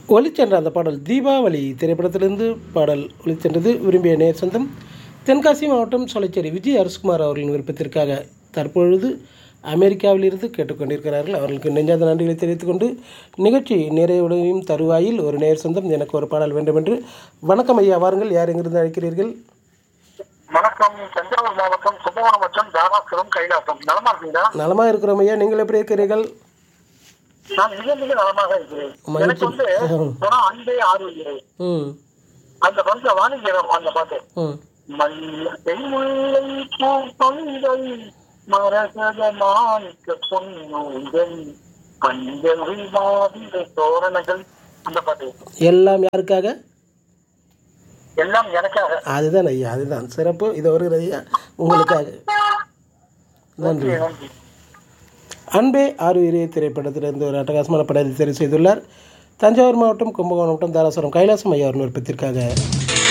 ஒளிச்சென்ற அந்த பாடல் தீபாவளி திரைப்படத்திலிருந்து பாடல் ஒளிச்சென்றது விரும்பிய நேர் சொந்தம் தென்காசி மாவட்டம் சொலைச்சேரி விஜய் அரசுகுமார் அவர்களின் விருப்பத்திற்காக தற்பொழுது அமெரிக்காவிலிருந்து கேட்டுக்கொண்டிருக்கிறார்கள் அவர்களுக்கு நெஞ்சாத நன்றிகளை தெரிவித்துக் கொண்டு நிகழ்ச்சி நிறைவுடையும் தருவாயில் ஒரு நேர் சொந்தம் எனக்கு ஒரு பாடல் வேண்டும் என்று வணக்கம் ஐயா வாருங்கள் யார் எங்கிருந்து அழைக்கிறீர்கள் வணக்கம் தஞ்சாவூர் மாவட்டம் கும்பகோணம் மற்றும் தாராசுரம் கைலாசம் நலமா இருக்கீங்களா நலமாக இருக்கிறோம் ஐயா நீங்கள் எப்படி இருக்கிறீர்கள் நான் மிக மிக நலமாக இருக்கிறேன் எனக்கு வந்து படம் அன்பே ஆரோக்கியம் ம் அந்த படத்துல வாணிஜரம் அந்த பாட்டு ம் மல்லிகை முல்லை பூ பொங்கல் மரகத மாணிக்க பொன்னூங்கள் மஞ்சள் மாதிரி தோரணங்கள் அந்த பாட்டு எல்லாம் யாருக்காக எல்லாம் எனக்காக அதுதான் ஐயா அதுதான் சிறப்பு இது வருகிறது ஐயா உங்களுக்காக நன்றி நன்றி அன்பே ஆறுயிரே திரைப்படத்திலிருந்து ஒரு அட்டகாசமான படத்தை தெரிவு செய்துள்ளார் தஞ்சாவூர் மாவட்டம் கும்பகோணம் மாவட்டம் தாராசுரம் கைலாசம் ஐயா அவர்கள் விருப்பத்திற்காக